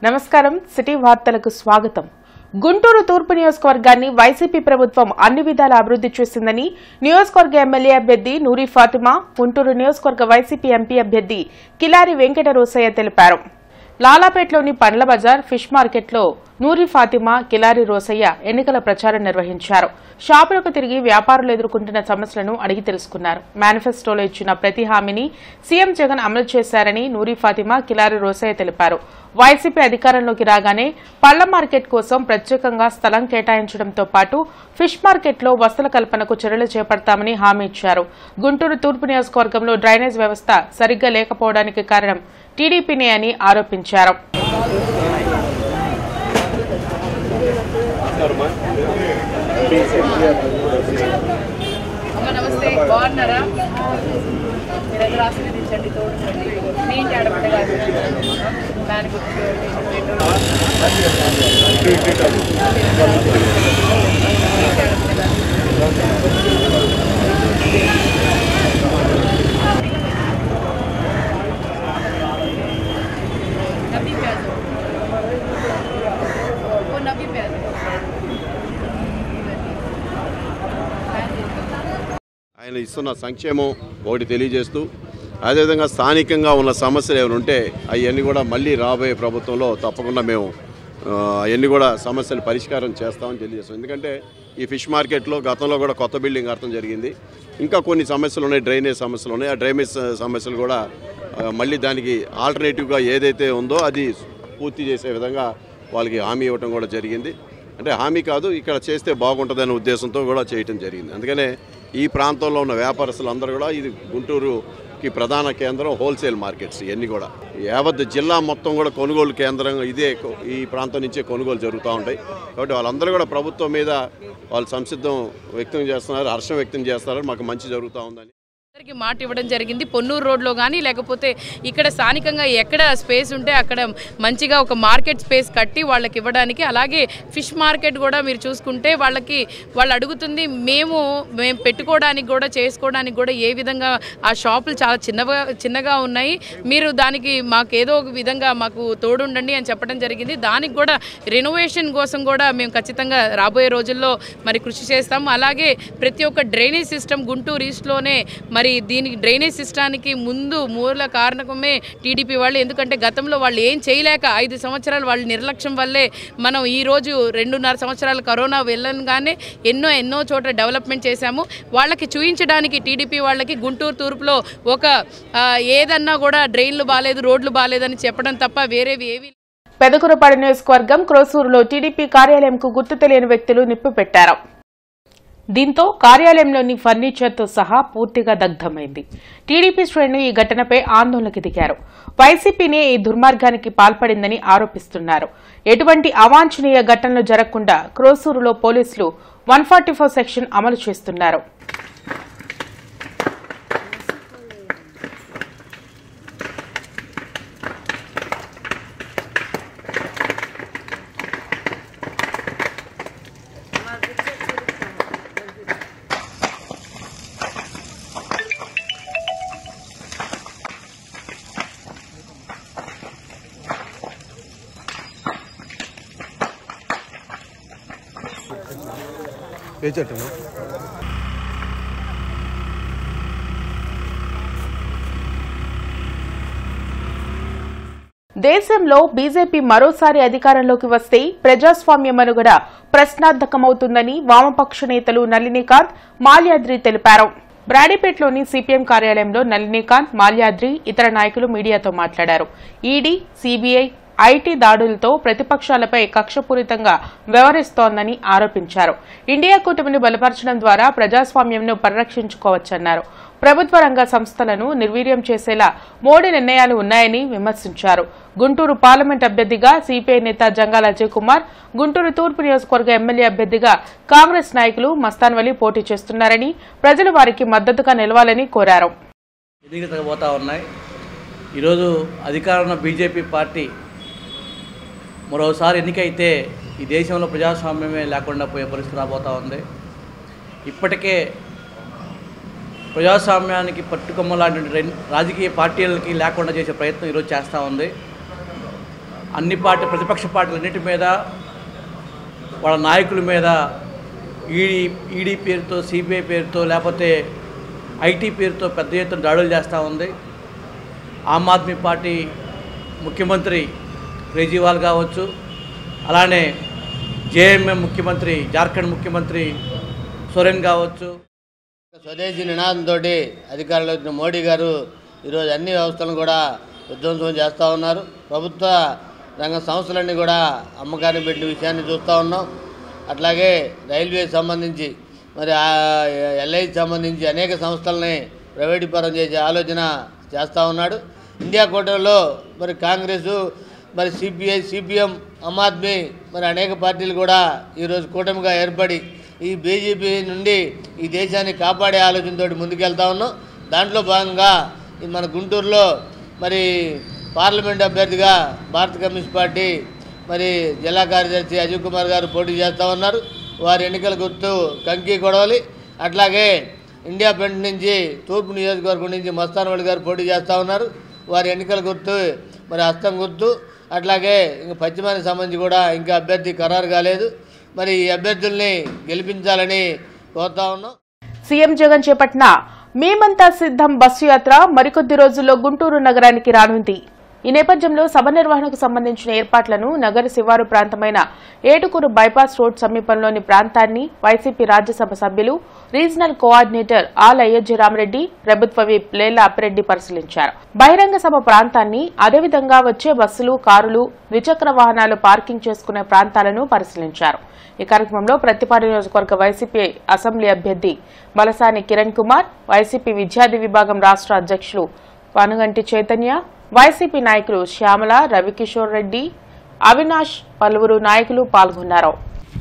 నమస్కారం సిటీ వార్తలకు స్వాగతం గుంటూరు తూర్పు నియోజకవర్గాన్ని వైసీపీ ప్రభుత్వం అన్ని విధాలా అభివృద్ది చేసిందని నియోజకవర్గ ఎమ్మెల్యే అభ్యర్థి నూరి ఫాతిమా గుంటూరు నియోజకవర్గ వైసీపీ ఎంపీ అభ్యర్థి కిలారి వెంకట రోసయ్య తెలిపారు లాలాపేటలోని పండ్ల బజార్ ఫిష్ మార్కెట్లో నూరి ఫాతిమా కిలారి రోసయ్య ఎన్నికల ప్రచారం నిర్వహించారు షాపులకు తిరిగి వ్యాపారులు ఎదుర్కొంటున్న సమస్యలను అడిగి తెలుసుకున్నారు మేనిఫెస్టోలో ఇచ్చిన ప్రతి హామీని సీఎం జగన్ అమలు చేశారని నూరి ఫాతిమా కిలారి రోసయ్య తెలిపారు వైసీపీ అధికారంలోకి రాగానే పళ్ల మార్కెట్ కోసం ప్రత్యేకంగా స్థలం కేటాయించడంతో పాటు ఫిష్ మార్కెట్లో వసతుల కల్పనకు చర్యలు చేపడతామని హామీ ఇచ్చారు గుంటూరు తూర్పు నియోజకవర్గంలో డ్రైనేజ్ వ్యవస్థ సరిగ్గా లేకపోవడానికి కారణం టీడీపీనే అని ఆరోపించారు అమ్మ నమస్తే బాగున్నారా మీరు ఎదురు ఆశీర్వదించండి తోడుంచండి మీ ఇంటి ఆడబిడ్డ కాదు దాని గురించి నవ్వి ప్యాజ్ ఓ నవ్వి ప్యాజ్ ఆయన ఇస్తున్న సంక్షేమం ఒకటి తెలియజేస్తూ అదేవిధంగా స్థానికంగా ఉన్న సమస్యలు ఏమైనా ఉంటే అవన్నీ కూడా మళ్ళీ రాబోయే ప్రభుత్వంలో తప్పకుండా మేము ఆ, అవన్నీ కూడా సమస్యలు పరిష్కారం చేస్తామని తెలియజేస్తాం ఎందుకంటే ఈ ఫిష్ మార్కెట్లో గతంలో కూడా కొత్త బిల్డింగ్ అర్థం జరిగింది ఇంకా కొన్ని సమస్యలు ఉన్నాయి డ్రైనేజ్ సమస్యలు ఉన్నాయి ఆ డ్రైనేజ్ సమస్యలు కూడా ఆ, మళ్ళీ దానికి ఆల్టర్నేటివ్గా ఏదైతే ఉందో అది పూర్తి చేసే విధంగా వాళ్ళకి హామీ ఇవ్వడం కూడా జరిగింది అంటే హామీ కాదు ఇక్కడ చేస్తే బాగుంటుందనే ఉద్దేశంతో కూడా చేయటం జరిగింది అందుకనే ఈ ప్రాంతంలో ఉన్న వ్యాపారస్తులు అందరూ కూడా ఇది గుంటూరుకి ప్రధాన కేంద్రం హోల్సేల్ మార్కెట్స్ ఇవన్నీ కూడా యావత్ జిల్లా మొత్తం కూడా కొనుగోలు కేంద్రం ఇదే కొ- ఈ ప్రాంతం నుంచే కొనుగోలు జరుగుతూ ఉంటాయి కాబట్టి వాళ్ళందరూ కూడా ప్రభుత్వం మీద వాళ్ళు సంసిద్ధం వ్యక్తం చేస్తున్నారు హర్షం వ్యక్తం చేస్తున్నారు మాకు మంచి జరుగుతూ ఉందని అందరికీ మాట ఇవ్వడం జరిగింది పొన్నూరు రోడ్లో కానీ లేకపోతే ఇక్కడ స్థానికంగా ఎక్కడ స్పేస్ ఉంటే అక్కడ మంచిగా ఒక మార్కెట్ స్పేస్ కట్టి వాళ్ళకి ఇవ్వడానికి అలాగే ఫిష్ మార్కెట్ కూడా మీరు చూసుకుంటే వాళ్ళకి వాళ్ళు అడుగుతుంది మేము మేము పెట్టుకోవడానికి కూడా చేసుకోవడానికి కూడా ఏ విధంగా ఆ షాపులు చాలా చిన్నగా చిన్నగా ఉన్నాయి మీరు దానికి మాకు ఏదో ఒక విధంగా మాకు తోడుండండి అని చెప్పడం జరిగింది దానికి కూడా రెనోవేషన్ కోసం కూడా మేము ఖచ్చితంగా రాబోయే రోజుల్లో మరి కృషి చేస్తాము అలాగే ప్రతి ఒక్క డ్రైనేజ్ సిస్టమ్ గుంటూరు ఈస్ట్లోనే మరి దీనికి డ్రైనేజ్ సిస్టానికి ముందు మూల కారణమే టీడీపీ వాళ్ళు ఎందుకంటే గతంలో వాళ్ళు ఏం చేయలేక ఐదు సంవత్సరాలు వాళ్ళ నిర్లక్ష్యం వల్లే మనం ఈ రోజు రెండున్నర సంవత్సరాలు కరోనా వెళ్ళగానే ఎన్నో ఎన్నో చోట్ల డెవలప్మెంట్ చేశాము వాళ్ళకి చూపించడానికి టీడీపీ వాళ్ళకి గుంటూరు తూర్పులో ఒక ఆ, ఏదన్నా కూడా డ్రైన్లు బాగాలేదు రోడ్లు బాగాలేదని చెప్పడం తప్ప వేరేవి ఏవి పెదకురపాడు నియోజకవర్గం క్రోసూరులో టీడీపీ కార్యాలయంకు గుర్తు తెలియని వ్యక్తులు నిప్పు పెట్టారు దీంతో కార్యాలయంలోని ఫర్నిచర్తో సహా పూర్తిగా దగ్ధమైంది టీడీపీ శ్రేణులు ఈ ఘటనపై ఆందోళనకు దిగారు వైసీపీనే ఈ దుర్మార్గానికి పాల్పడిందని ఆరోపిస్తున్నారు ఎటువంటి అవాంఛనీయ ఘటనలు జరగకుండా క్రోసూరులో పోలీసులు వన్ సెక్షన్ అమలు చేస్తున్నారు ఏ చెట్టు దేశంలో బీజేపీ మరోసారి అధికారంలోకి వస్తే ప్రజాస్వామ్య మనుగడ ప్రశ్నార్థకమవుతుందని వామపక్ష నేతలు నళినీకాంత్ మాల్యాద్రి తెలిపారు బ్రాడీపేటలోని సిపిఎం కార్యాలయంలో నళినీకాంత్ మాల్యాద్రి ఇతర నాయకులు మీడియాతో మాట్లాడారు ఈడీ సీబీఐ ఐటీ దాడులతో ప్రతిపక్షాలపై కక్షపూరితంగా వ్యవహరిస్తోందని ఆరోపించారు ఇండియా కూటమిని బలపరచడం ద్వారా ప్రజాస్వామ్యంను పరిరక్షించుకోవచ్చన్నారు ప్రభుత్వ రంగ సంస్థలను నిర్వీర్యం చేసేలా మోడీ నిర్ణయాలు ఉన్నాయని విమర్శించారు గుంటూరు పార్లమెంట్ అభ్యర్థిగా సిపిఐ నేత జంగాల అజయ్ కుమార్ గుంటూరు తూర్పు నియోజకవర్గ ఎమ్మెల్యే అభ్యర్థిగా కాంగ్రెస్ నాయకులు మస్తాన్ వలి పోటీ చేస్తున్నారని ప్రజలు వారికి మద్దతుగా నిలవాలని కోరారు ఎదిగితగా పోతా ఉన్నాయి ఈరోజు అధికారంలో బీజేపీ పార్టీ మరోసారి ఎన్నికైతే ఈ దేశంలో ప్రజాస్వామ్యమే లేకుండా పోయే పరిస్థితి రాబోతూ ఉంది ఇప్పటికే ప్రజాస్వామ్యానికి పట్టుకొమ్మ లాంటి రెం- రాజకీయ పార్టీలకి లేకుండా చేసే ప్రయత్నం ఈరోజు చేస్తూ ఉంది అన్ని పార్టీ ప్రతిపక్ష పార్టీలన్నిటి మీద వాళ్ళ నాయకుల మీద ఈడీ ఈడీ పేరుతో సిబిఐ పేరుతో లేకపోతే ఐటీ పేరుతో పెద్ద ఎత్తున దాడులు చేస్తూ ఉంది ఆమ్ ఆద్మీ పార్టీ ముఖ్యమంత్రి కేజ్రీవాల్ కావచ్చు అలానే జేఎంఎం ముఖ్యమంత్రి జార్ఖండ్ ముఖ్యమంత్రి సోరెన్ కావచ్చు స్వదేశీ నినాదంతో అధికారంలో వచ్చిన మోడీ గారు ఈరోజు అన్ని వ్యవస్థలను కూడా విధ్వంసం చేస్తూ ఉన్నారు ప్రభుత్వ రంగ సంస్థలన్నీ కూడా అమ్మకాన్ని పెట్టిన విషయాన్ని చూస్తూ ఉన్నాం అట్లాగే రైల్వే సంబంధించి మరి ఎల్ఐసి సంబంధించి అనేక సంస్థలని ప్రైవేటీకరణ చేసే ఆలోచన చేస్తూ ఉన్నాడు ఇండియా కూటమిలో మరి కాంగ్రెస్ మరి సిపిఐ సిపిఎం ఆమ్ ఆద్మీ మరి అనేక పార్టీలు కూడా ఈరోజు కూటమిగా ఏర్పడి ఈ బీజేపీ నుండి ఈ దేశాన్ని కాపాడే ఆలోచనతో ముందుకెళ్తా ఉన్నాం దాంట్లో భాగంగా ఈ మన గుంటూరులో మరి పార్లమెంట్ అభ్యర్థిగా భారత కమ్యూనిస్ట్ పార్టీ మరి జిల్లా కార్యదర్శి అజయ్ కుమార్ గారు పోటీ చేస్తూ ఉన్నారు వారి ఎన్నికల గుర్తు కంకి కొడవలి అట్లాగే ఇండియా పెంట్ నుంచి తూర్పు నియోజకవర్గం నుంచి మస్తానవల్లి గారు పోటీ చేస్తూ ఉన్నారు వారి ఎన్నికల గుర్తు మరి హస్తం గుర్తు అట్లాగే ఇంకా పశ్చిమానికి సంబంధించి కూడా ఇంకా అభ్యర్థి ఖరారు కాలేదు మరి ఈ అభ్యర్థుల్ని గెలిపించాలని కోరుతా ఉన్నాం సీఎం జగన్ చేపట్టిన మేమంతా సిద్ధం బస్సు యాత్ర మరికొద్ది రోజుల్లో గుంటూరు నగరానికి రానుంది ఈ నేపథ్యంలో సభ నిర్వహణకు సంబంధించిన ఏర్పాట్లను నగర శివారు ప్రాంతమైన ఏటుకూరు బైపాస్ రోడ్ సమీపంలోని ప్రాంతాన్ని వైసీపీ రాజ్యసభ సభ్యులు రీజనల్ కోఆర్డినేటర్ ఆల్ అయోధ్యరామరెడ్డి ప్రభుత్వ విప్ లేల అప్పిరెడ్డి పరిశీలించారు బహిరంగ సభ ప్రాంతాన్ని అదేవిధంగా వచ్చే బస్సులు కారులు ద్విచక్ర వాహనాలు పార్కింగ్ చేసుకునే ప్రాంతాలను పరిశీలించారు ఈ కార్యక్రమంలో ప్రతిపాడు నియోజకవర్గ వైసీపీ అసెంబ్లీ అభ్యర్థి బలసాని కిరణ్ కుమార్ వైసీపీ విద్యార్థి విభాగం రాష్ట్ర అధ్యక్షులు పనుగంటి చైతన్య వైసీపీ నాయకులు శ్యామల రవికిషోర్ రెడ్డి అవినాష్ పలువురు నాయకులు పాల్గొన్నారు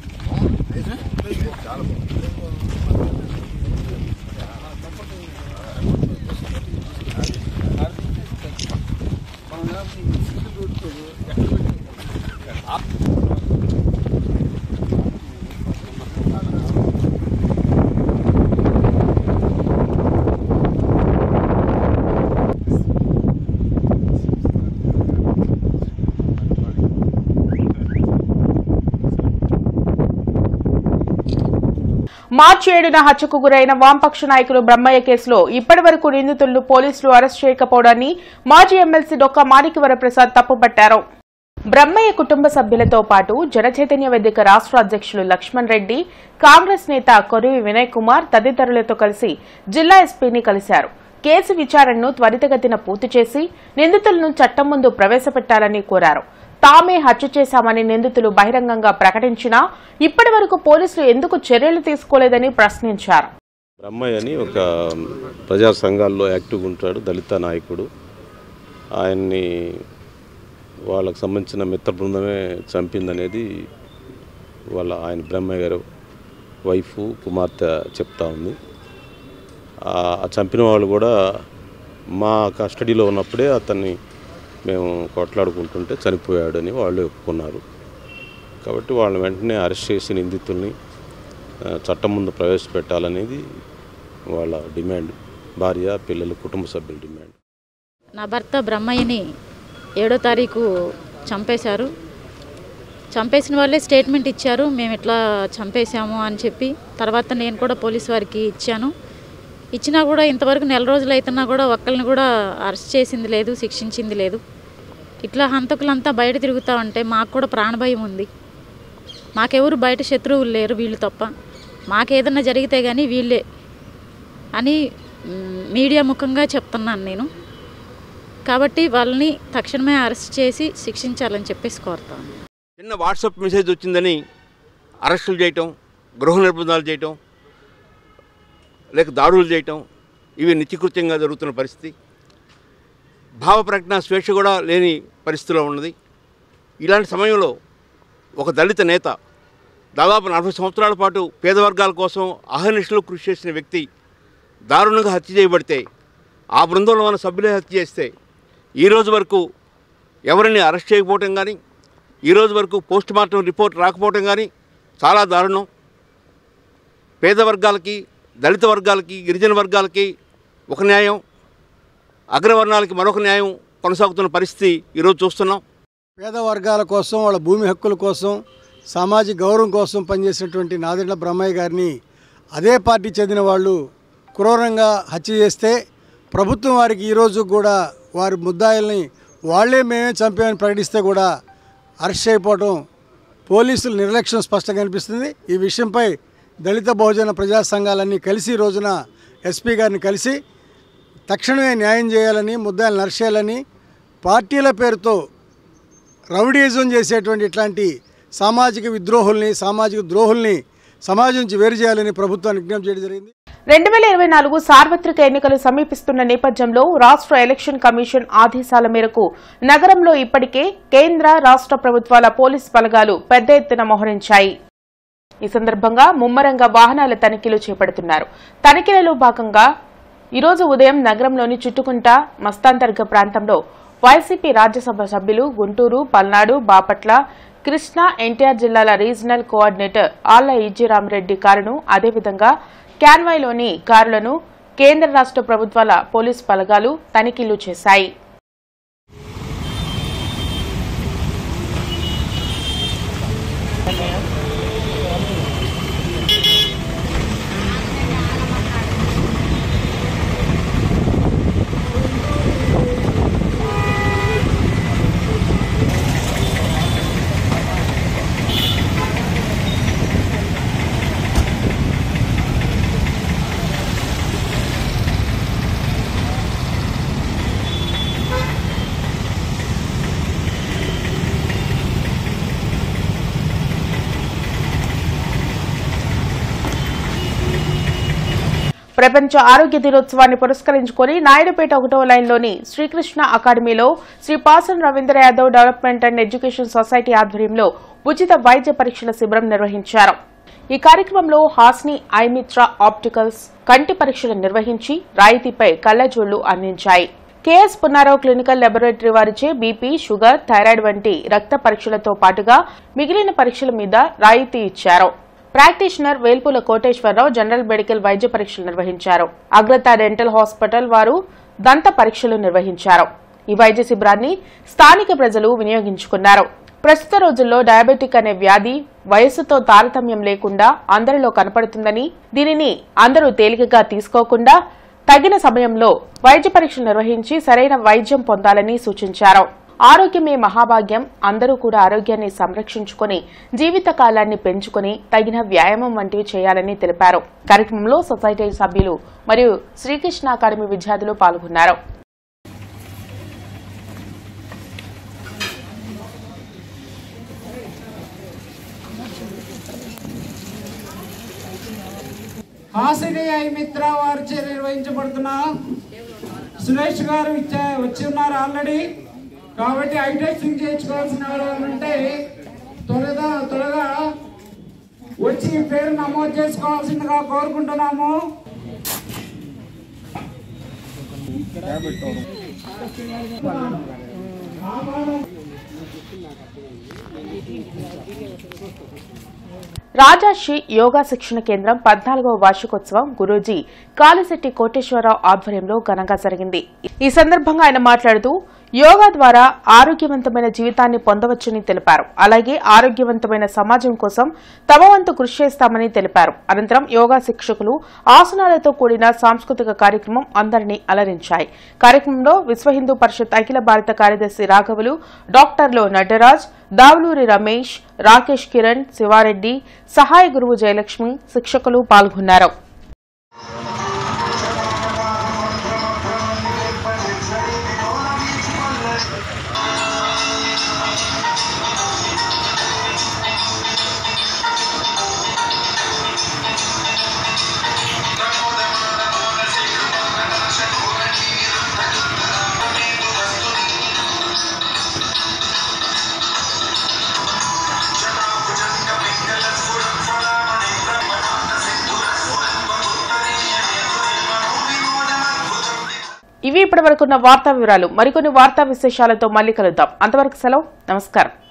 మార్చి ఏడున హత్యకు గురైన వామపక్ష నాయకులు బ్రహ్మయ్య కేసులో ఇప్పటి వరకు నిందితులను పోలీసులు అరెస్ట్ చేయకపోవడాన్ని మాజీ ఎమ్మెల్సీ డొక్క మాణిక్యవరప్రసాద్ తప్పుపట్టారు బ్రహ్మయ్య కుటుంబ సభ్యులతో పాటు జనచైతన్య వేదిక రాష్ట్ర అధ్యక్షులు లక్ష్మణ్ రెడ్డి కాంగ్రెస్ నేత కొరివి వినయ్ కుమార్ తదితరులతో కలిసి జిల్లా ఎస్పీని కలిశారు కేసు విచారణను త్వరితగతిన పూర్తి చేసి నిందితులను చట్టం ముందు ప్రవేశపెట్టాలని కోరారు తామే హత్య చేశామని నిందితులు బహిరంగంగా ప్రకటించినా ఇప్పటి వరకు పోలీసులు ఎందుకు చర్యలు తీసుకోలేదని ప్రశ్నించారు బ్రహ్మయ్య అని ఒక ప్రజా సంఘాల్లో యాక్టివ్గా ఉంటాడు దళిత నాయకుడు ఆయన్ని వాళ్ళకు సంబంధించిన మిత్ర బృందమే చంపిందనేది వాళ్ళ ఆయన బ్రహ్మయ్య గారు వైఫ్ కుమార్తె చెప్తా ఉంది ఆ ఆ చంపిన వాళ్ళు కూడా మా కస్టడీలో ఉన్నప్పుడే అతన్ని మేము కొట్లాడుకుంటుంటే చనిపోయాడని వాళ్ళు ఒప్పుకున్నారు కాబట్టి వాళ్ళని వెంటనే అరెస్ట్ చేసి నిందితుల్ని ఆ, చట్టం ముందు ప్రవేశపెట్టాలనేది వాళ్ళ డిమాండ్ భార్య పిల్లలు కుటుంబ సభ్యుల డిమాండ్ నా భర్త బ్రహ్మయ్యని ఏడో తారీఖు చంపేశారు చంపేసిన వాళ్ళే స్టేట్మెంట్ ఇచ్చారు మేము ఇట్లా చంపేశాము అని చెప్పి తర్వాత నేను కూడా పోలీస్ వారికి ఇచ్చాను ఇచ్చినా కూడా ఇంతవరకు నెల రోజులు అవుతున్నా కూడా ఒక్కరిని కూడా అరెస్ట్ చేసింది లేదు శిక్షించింది లేదు ఇట్లా హంతకులంతా బయట తిరుగుతూ ఉంటే మాకు కూడా ప్రాణభయం ఉంది మాకెవరు బయట శత్రువులు లేరు వీళ్ళు తప్ప మాకేదన్నా జరిగితే కానీ వీళ్ళే అని మ్, మీడియా ముఖంగా చెప్తున్నాను నేను కాబట్టి వాళ్ళని తక్షణమే అరెస్ట్ చేసి శిక్షించాలని చెప్పేసి కోరుతాను చిన్న వాట్సాప్ మెసేజ్ వచ్చిందని అరెస్టులు చేయటం గృహ నిర్బంధాలు చేయటం లేక దాడులు చేయటం ఇవి నిత్యకృత్యంగా జరుగుతున్న పరిస్థితి భావ ప్రకటన స్వేచ్ఛ కూడా లేని పరిస్థితిలో ఉన్నది ఇలాంటి సమయంలో ఒక దళిత నేత దాదాపు నలభై సంవత్సరాల పాటు పేద వర్గాల కోసం అహర్నిశలు కృషి చేసిన వ్యక్తి దారుణంగా హత్య చేయబడితే ఆ బృందంలో ఉన్న సభ్యులే హత్య చేస్తే ఈ రోజు వరకు ఎవరిని అరెస్ట్ చేయకపోవటం కానీ ఈ రోజు వరకు పోస్ట్ మార్టం రిపోర్ట్ రాకపోవటం కానీ చాలా దారుణం పేద వర్గాలకి దళిత వర్గాలకి గిరిజన వర్గాలకి ఒక న్యాయం అగ్రవర్ణాలకి మరొక న్యాయం కొనసాగుతున్న పరిస్థితి ఈరోజు చూస్తున్నాం పేద వర్గాల కోసం వాళ్ళ భూమి హక్కుల కోసం సామాజిక గౌరవం కోసం పనిచేసినటువంటి నాదెండ్ల బ్రహ్మయ్య గారిని అదే పార్టీ చెందిన వాళ్ళు క్రూరంగా హత్య చేస్తే ప్రభుత్వం వారికి ఈరోజు కూడా వారి ముద్దాయిల్ని వాళ్ళే మేమే చంపామని ప్రకటిస్తే కూడా అరెస్ట్ అయిపోవడం పోలీసుల నిర్లక్ష్యం స్పష్టంగా కనిపిస్తుంది ఈ విషయంపై దళిత బహుజన ప్రజా సంఘాలన్నీ కలిసి ఈ రోజున ఎస్పీ గారిని కలిసి తక్షణమే న్యాయం చేయాలని ముద్దాయిలను అరెస్ట్ చేయాలని పార్టీల పేరుతో రౌడీజం చేసేటువంటి ఇట్లాంటి సామాజిక విద్రోహుల్ని సామాజిక ద్రోహుల్ని సమాజం నుంచి వేరు చేయాలని ప్రభుత్వానికి విజ్ఞప్తి చేయడం జరిగింది రెండు వేల ఇరవై నాలుగు సార్వత్రిక ఎన్నికలు సమీపిస్తున్న నేపథ్యంలో రాష్ట్ర ఎలక్షన్ కమిషన్ ఆదేశాల మేరకు నగరంలో ఇప్పటికే కేంద్ర రాష్ట్ర ప్రభుత్వాల పోలీస్ బలగాలు పెద్ద ఎత్తున మోహరించాయి ఈ సందర్భంగా ముమ్మరంగా వాహనాల తనిఖీలు చేపడుతున్నారు తనిఖీలలో భాగంగా ఈరోజు ఉదయం నగరంలోని చుట్టుకుంట మస్తాంతర్గ ప్రాంతంలో వైసీపీ రాజ్యసభ సభ్యులు గుంటూరు పల్నాడు బాపట్ల కృష్ణా ఎన్టీఆర్ జిల్లాల రీజనల్ కోఆర్డినేటర్ ఆళ్ల ఈజీరామరెడ్డి కారును అదేవిధంగా క్యాన్వాయ్లోని కారులను కేంద్ర రాష్ట్ర ప్రభుత్వాల పోలీసు బలగాలు తనిఖీలు చేశాయి ప్రపంచ ఆరోగ్య దినోత్సవాన్ని పురస్కరించుకొని నాయుడుపేట ఒకటో లైన్లోని శ్రీకృష్ణ అకాడమీలో శ్రీ పాసన్ Ravindra Yadav development and education society ఆధ్వర్యంలో ఉచిత వైద్య పరీక్షల శిబిరం నిర్వహించారు ఈ కార్యక్రమంలో హాస్ని ఐమిత్ర ఆప్టికల్స్ కంటి పరీక్షలు నిర్వహించి రాయితీపై కళ్లజోళ్లు అందించాయి కేఎస్ పున్నారావు క్లినికల్ లెబొరేటరీ వారిచే బీపీ షుగర్ థైరాయిడ్ వంటి రక్త పరీక్షలతో పాటుగా మిగిలిన పరీక్షల మీద రాయితీ ఇచ్చారు practitioner Velpula Koteswararao general medical వైద్య పరీక్షలు నిర్వహించారు అగ్రత డెంటల్ హాస్పిటల్ వారు దంత పరీక్షలు నిర్వహించారు ఈ వైద్య శిబిరాన్ని స్థానిక ప్రజలు వినియోగించుకున్నారు ప్రస్తుత రోజుల్లో డయాబెటిక్ అనే వ్యాధి వయస్సుతో తారతమ్యం లేకుండా అందరిలో కనపడుతుందని దీనిని అందరూ తేలికగా తీసుకోకుండా తగిన సమయంలో వైద్య పరీక్షలు నిర్వహించి సరైన వైద్యం పొందాలని సూచించారు ఆరోగ్యమే మహాభాగ్యం అందరూ కూడా ఆరోగ్యాన్ని సంరక్షించుకొని జీవిత కాలాన్ని పెంచుకొని తగిన వ్యాయామం వంటివి చేయాలని తెలిపారు కార్యక్రమంలో సొసైటీ సభ్యులు మరియు శ్రీకృష్ణ అకాడమీ విద్యార్థులు పాల్గొన్నారు హాసిని ఐ మిత్ర వారిచే నిర్వహించబడుతున్న సురేష్ గారు ఇచ్చా వచ్చి ఉన్నారు ఆల్రెడీ కాబట్టి ఐ టెస్టింగ్ చేయించుకోవాల్సిన వాళ్ళు ఉంటే త్వరగా త్వరగా వచ్చి ఈ పేరు నమోదు చేసుకోవాల్సిందిగా కోరుకుంటున్నాము రాజాషి యోగా శిక్షణ కేంద్రం పద్నాలుగవ వార్షికోత్సవం గురూజీ కాలిశెట్టి కోటేశ్వరరావు ఆధ్వర్యంలో ఘనంగా జరిగింది ఈ సందర్భంగా ఆయన మాట్లాడుతూ యోగా ద్వారా ఆరోగ్యవంతమైన జీవితాన్ని పొందవచ్చని తెలిపారు అలాగే ఆరోగ్యవంతమైన సమాజం కోసం తమ వంతు కృషి చేస్తామని తెలిపారు అనంతరం యోగా శిక్షకులు ఆసనాలతో కూడిన సాంస్కృతిక కార్యక్రమం అందరినీ అలరించాయి కార్యక్రమంలో విశ్వ హిందూ పరిషత్ అఖిల భారత కార్యదర్శి రాఘవులు డాక్టర్లు నటరాజ్ దావులూరి రమేష్ రాకేష్ కిరణ్ శివారెడ్డి సహాయ గురువు జయలక్ష్మి శిక్షకులు పాల్గొన్నారు ఇవి ఇప్పటి వరకున్న వార్తా వివరాలు మరికొన్ని వార్తా విశేషాలతో మళ్ళీ కలుద్దాం అంతవరకు సెలవు నమస్కారం